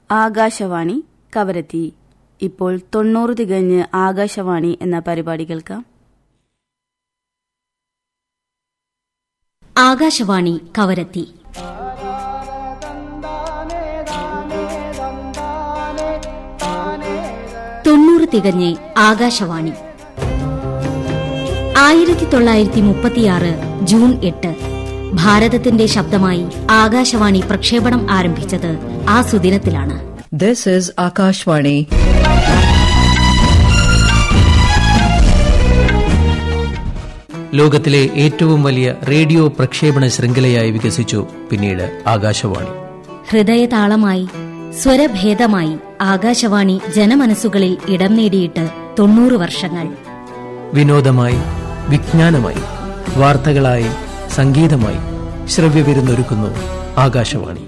ആകാശവാണി കവരത്തി ഇപ്പോൾ തൊണ്ണൂറ് തികഞ്ഞ് ആകാശവാണി എന്ന പരിപാടി കേൾക്കാം ആകാശവാണി കവരത്തി തൊണ്ണൂറ് തികഞ്ഞ് ആകാശവാണി ആയിരത്തി തൊള്ളായിരത്തി മുപ്പത്തിയാറ് ജൂൺ എട്ട് ഭാരതത്തിന്റെ ശബ്ദമായി ആകാശവാണി പ്രക്ഷേപണം ആരംഭിച്ചത് ആ സുദിനത്തിലാണ് This is Akashvani. ലോകത്തിലെ ഏറ്റവും വലിയ റേഡിയോ പ്രക്ഷേപണ ശൃംഖലയായി വികസിച്ചു പിന്നീട് ആകാശവാണി ഹൃദയതാളമായി സ്വരഭേദമായി ആകാശവാണി ജനമനസ്സുകളിൽ ഇടം നേടിയിട്ട് തൊണ്ണൂറ് വർഷങ്ങൾ വിനോദമായി വിജ്ഞാനമായി വാർത്തകളായി സംഗീതമായി ശ്രവ്യവിരുന്നൊരുക്കുന്നു ആകാശവാണി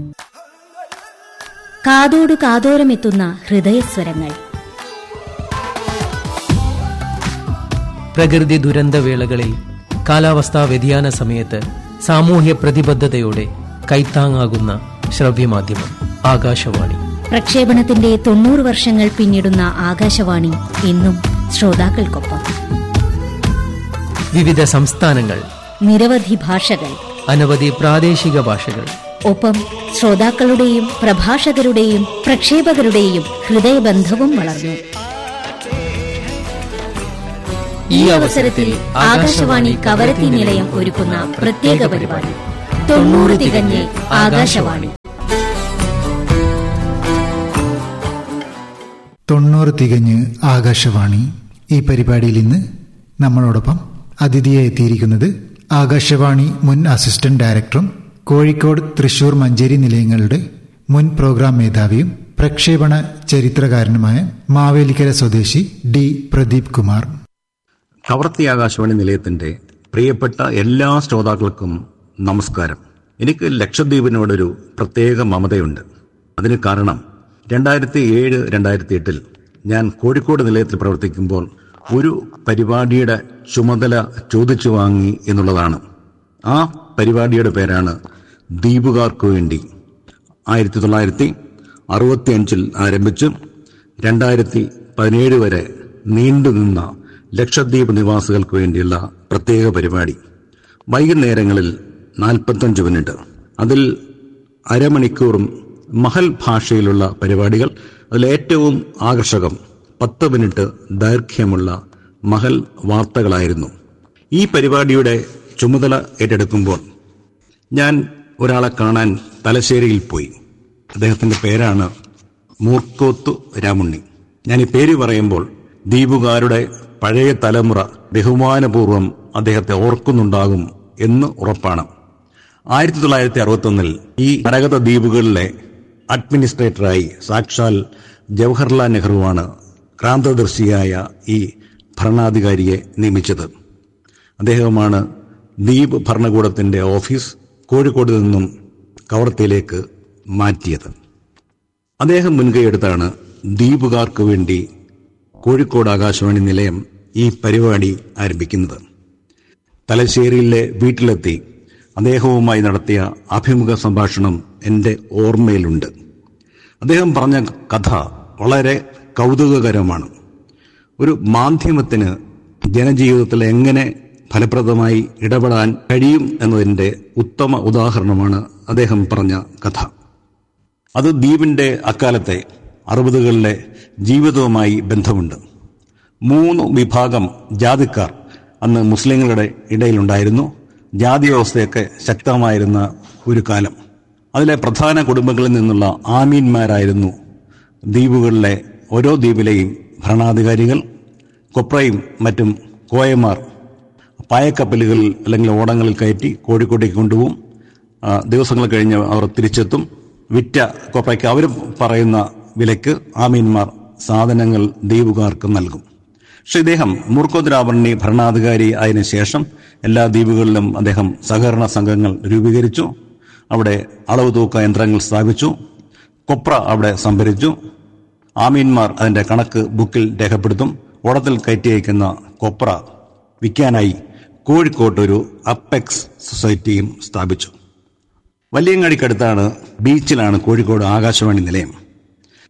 കാതോട് കാതോരമെത്തുന്ന ഹൃദയസ്വരങ്ങൾ പ്രകൃതി ദുരന്തവേളകളിൽ കാലാവസ്ഥാ വ്യതിയാന സമയത്ത് സാമൂഹ്യ പ്രതിബദ്ധതയോടെ കൈത്താങ്ങാകുന്ന ശ്രവ്യമാധ്യമം ആകാശവാണി പ്രക്ഷേപണത്തിന്റെ തൊണ്ണൂറ് വർഷങ്ങൾ പിന്നിടുന്ന ആകാശവാണി എന്നും ശ്രോതാക്കൾക്കൊപ്പം വിവിധ സംസ്ഥാനങ്ങൾ നിരവധി ഭാഷകൾ അനവധി പ്രാദേശിക ഭാഷകൾ ഒപ്പം ശ്രോതാക്കളുടെയും പ്രഭാഷകരുടെയും പ്രക്ഷേപകരുടെയും ഹൃദയബന്ധവും വളർന്നു ഈ അവസരത്തിൽ ആകാശവാണി കവരത്തി നിലയം ഒരുക്കുന്ന പ്രത്യേക പരിപാടി തൊണ്ണൂറ് തികഞ്ഞ് ആകാശവാണി തൊണ്ണൂറ് തികഞ്ഞ് ആകാശവാണി ഈ പരിപാടിയിൽ ഇന്ന് നമ്മളോടൊപ്പം അതിഥിയായി എത്തിയിരിക്കുന്നത് ആകാശവാണി മുൻ അസിസ്റ്റന്റ് ഡയറക്ടറും കോഴിക്കോട് തൃശൂർ മഞ്ചേരി നിലയങ്ങളുടെ മുൻ പ്രോഗ്രാം മേധാവിയും പ്രക്ഷേപണ ചരിത്രകാരനുമായ മാവേലിക്കര സ്വദേശി ഡി പ്രദീപ് കുമാർ കവർത്തി ആകാശവാണി നിലയത്തിന്റെ പ്രിയപ്പെട്ട എല്ലാ ശ്രോതാക്കൾക്കും നമസ്കാരം എനിക്ക് ലക്ഷദ്വീപിനോടൊരു പ്രത്യേക മമതയുണ്ട് അതിന് കാരണം രണ്ടായിരത്തി ഏഴ് രണ്ടായിരത്തി എട്ടിൽ ഞാൻ കോഴിക്കോട് നിലയത്തിൽ പ്രവർത്തിക്കുമ്പോൾ ഒരു പരിപാടിയുടെ ചുമതല ചോദിച്ചു വാങ്ങി എന്നുള്ളതാണ് ആ പരിപാടിയുടെ പേരാണ് ദ്വീപുകാർക്ക് വേണ്ടി ആയിരത്തി തൊള്ളായിരത്തി അറുപത്തി അഞ്ചിൽ ആരംഭിച്ച് രണ്ടായിരത്തി പതിനേഴ് വരെ നീണ്ടുനിന്ന ലക്ഷദ്വീപ് നിവാസികൾക്ക് വേണ്ടിയുള്ള പ്രത്യേക പരിപാടി വൈകുന്നേരങ്ങളിൽ നാൽപ്പത്തഞ്ച് മിനിറ്റ് അതിൽ അരമണിക്കൂറും മഹൽ ഭാഷയിലുള്ള പരിപാടികൾ അതിൽ ഏറ്റവും ആകർഷകം പത്ത് മിനിറ്റ് ദൈർഘ്യമുള്ള മഹൽ വാർത്തകളായിരുന്നു ഈ പരിപാടിയുടെ ചുമതല ഏറ്റെടുക്കുമ്പോൾ ഞാൻ ഒരാളെ കാണാൻ തലശ്ശേരിയിൽ പോയി അദ്ദേഹത്തിന്റെ പേരാണ് മൂർക്കോത്തു രാമുണ്ണി ഞാൻ ഈ പേര് പറയുമ്പോൾ ദ്വീപുകാരുടെ പഴയ തലമുറ ബഹുമാനപൂർവ്വം അദ്ദേഹത്തെ ഓർക്കുന്നുണ്ടാകും എന്ന് ഉറപ്പാണ് ആയിരത്തി തൊള്ളായിരത്തി അറുപത്തൊന്നിൽ ഈ കടകത ദ്വീപുകളിലെ അഡ്മിനിസ്ട്രേറ്ററായി സാക്ഷാൽ ജവഹർലാൽ നെഹ്റുവാണ് ക്രാന്തദർശിയായ ഈ ഭരണാധികാരിയെ നിയമിച്ചത് അദ്ദേഹമാണ് ദ്വീപ് ഭരണകൂടത്തിന്റെ ഓഫീസ് കോഴിക്കോട് നിന്നും കവർത്തിയിലേക്ക് മാറ്റിയത് അദ്ദേഹം മുൻകൈയെടുത്താണ് ദ്വീപുകാർക്ക് വേണ്ടി കോഴിക്കോട് ആകാശവാണി നിലയം ഈ പരിപാടി ആരംഭിക്കുന്നത് തലശ്ശേരിയിലെ വീട്ടിലെത്തി അദ്ദേഹവുമായി നടത്തിയ അഭിമുഖ സംഭാഷണം എൻ്റെ ഓർമ്മയിലുണ്ട് അദ്ദേഹം പറഞ്ഞ കഥ വളരെ കൗതുകകരമാണ് ഒരു മാധ്യമത്തിന് ജനജീവിതത്തിൽ എങ്ങനെ ഫലപ്രദമായി ഇടപെടാൻ കഴിയും എന്നതിൻ്റെ ഉത്തമ ഉദാഹരണമാണ് അദ്ദേഹം പറഞ്ഞ കഥ അത് ദ്വീപിന്റെ അക്കാലത്തെ അറുപതുകളിലെ ജീവിതവുമായി ബന്ധമുണ്ട് മൂന്ന് വിഭാഗം ജാതിക്കാർ അന്ന് മുസ്ലിങ്ങളുടെ ഇടയിലുണ്ടായിരുന്നു ജാതി വ്യവസ്ഥയൊക്കെ ശക്തമായിരുന്ന ഒരു കാലം അതിലെ പ്രധാന കുടുംബങ്ങളിൽ നിന്നുള്ള ആമീന്മാരായിരുന്നു ദ്വീപുകളിലെ ഓരോ ദ്വീപിലെയും ഭരണാധികാരികൾ കൊപ്രയും മറ്റും കോയമാർ പായക്കപ്പലുകളിൽ അല്ലെങ്കിൽ ഓടങ്ങളിൽ കയറ്റി കോഴിക്കോട്ടേക്ക് കൊണ്ടുപോകും ആ, ദിവസങ്ങൾ കഴിഞ്ഞ് അവർ തിരിച്ചെത്തും വിറ്റ കൊപ്രയ്ക്ക് അവർ പറയുന്ന വിലയ്ക്ക് ആമീന്മാർ സാധനങ്ങൾ ദ്വീപുകാർക്ക് നൽകും പക്ഷെ ഇദ്ദേഹം മൂർക്കോദ്രാവണി ഭരണാധികാരി ആയതിനു ശേഷം എല്ലാ ദ്വീപുകളിലും അദ്ദേഹം സഹകരണ സംഘങ്ങൾ രൂപീകരിച്ചു അവിടെ അളവ് തൂക്ക യന്ത്രങ്ങൾ സ്ഥാപിച്ചു കൊപ്ര അവിടെ സംഭരിച്ചു ആമീന്മാർ അതിന്റെ കണക്ക് ബുക്കിൽ രേഖപ്പെടുത്തും ഓടത്തിൽ കയറ്റി അയക്കുന്ന കൊപ്ര വിൽക്കാനായി കോഴിക്കോട്ട് ഒരു അപ്പെക്സ് സൊസൈറ്റിയും സ്ഥാപിച്ചു വലിയങ്ങാടിക്കടുത്താണ് ബീച്ചിലാണ് കോഴിക്കോട് ആകാശവാണി നിലയം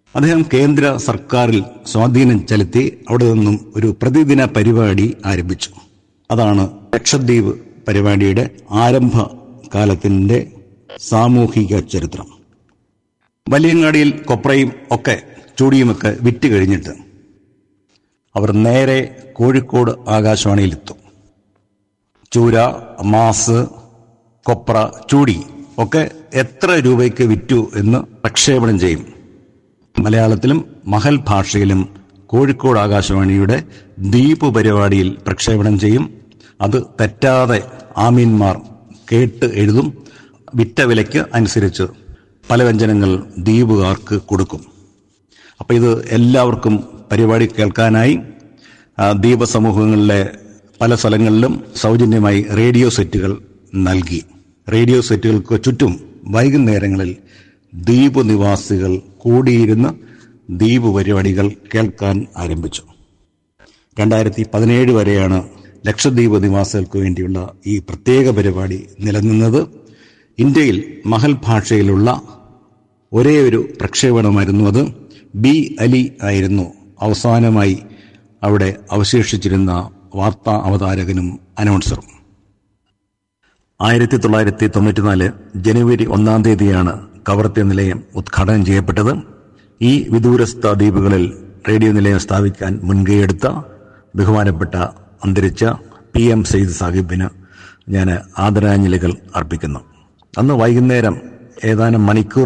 അദ്ദേഹം കേന്ദ്ര സർക്കാരിൽ സ്വാധീനം ചെലുത്തി അവിടെ നിന്നും ഒരു പ്രതിദിന പരിപാടി ആരംഭിച്ചു അതാണ് ലക്ഷദ്വീപ് പരിപാടിയുടെ ആരംഭ കാലത്തിന്റെ സാമൂഹിക ചരിത്രം വലിയങ്ങാടിയിൽ കൊപ്രയും ഒക്കെ ചൂടിയുമൊക്കെ വിറ്റ് കഴിഞ്ഞിട്ട് അവർ നേരെ കോഴിക്കോട് ആകാശവാണിയിലെത്തും ചൂര മാസ് കൊപ്ര ചൂടി ഒക്കെ എത്ര രൂപയ്ക്ക് വിറ്റു എന്ന് പ്രക്ഷേപണം ചെയ്യും മലയാളത്തിലും മഹൽ ഭാഷയിലും കോഴിക്കോട് ആകാശവാണിയുടെ ദ്വീപ് പരിപാടിയിൽ പ്രക്ഷേപണം ചെയ്യും അത് തെറ്റാതെ ആമീന്മാർ കേട്ട് എഴുതും വിറ്റ വിലയ്ക്ക് അനുസരിച്ച് പല വ്യഞ്ജനങ്ങൾ ദ്വീപുകാർക്ക് കൊടുക്കും അപ്പം ഇത് എല്ലാവർക്കും പരിപാടി കേൾക്കാനായി ആ, ദ്വീപ സമൂഹങ്ങളിലെ പല സ്ഥലങ്ങളിലും സൗജന്യമായി റേഡിയോ സെറ്റുകൾ നൽകി റേഡിയോ സെറ്റുകൾക്ക് ചുറ്റും വൈകുന്നേരങ്ങളിൽ ദ്വീപ് നിവാസികൾ കൂടിയിരുന്ന് ദ്വീപ് പരിപാടികൾ കേൾക്കാൻ ആരംഭിച്ചു രണ്ടായിരത്തി പതിനേഴ് വരെയാണ് ലക്ഷദ്വീപ് നിവാസികൾക്ക് വേണ്ടിയുള്ള ഈ പ്രത്യേക പരിപാടി നിലനിന്നത് ഇന്ത്യയിൽ മഹൽ ഭാഷയിലുള്ള ഒരേ ഒരു പ്രക്ഷേപണമായിരുന്നു അത് ബി അലി ആയിരുന്നു അവസാനമായി അവിടെ അവശേഷിച്ചിരുന്ന വാർത്താ അവതാരകനും അനൗൺസറും ആയിരത്തി തൊള്ളായിരത്തി തൊണ്ണൂറ്റിനാല് ജനുവരി ഒന്നാം തീയതിയാണ് കവർത്തിയ നിലയം ഉദ്ഘാടനം ചെയ്യപ്പെട്ടത് ഈ വിദൂരസ്ഥ ദ്വീപുകളിൽ റേഡിയോ നിലയം സ്ഥാപിക്കാൻ മുൻകൈയെടുത്ത ബഹുമാനപ്പെട്ട അന്തരിച്ച പി എം സെയ്ദ് സാഹിബിന് ഞാൻ ആദരാഞ്ജലികൾ അർപ്പിക്കുന്നു അന്ന് വൈകുന്നേരം ഏതാനും മണിക്കൂർ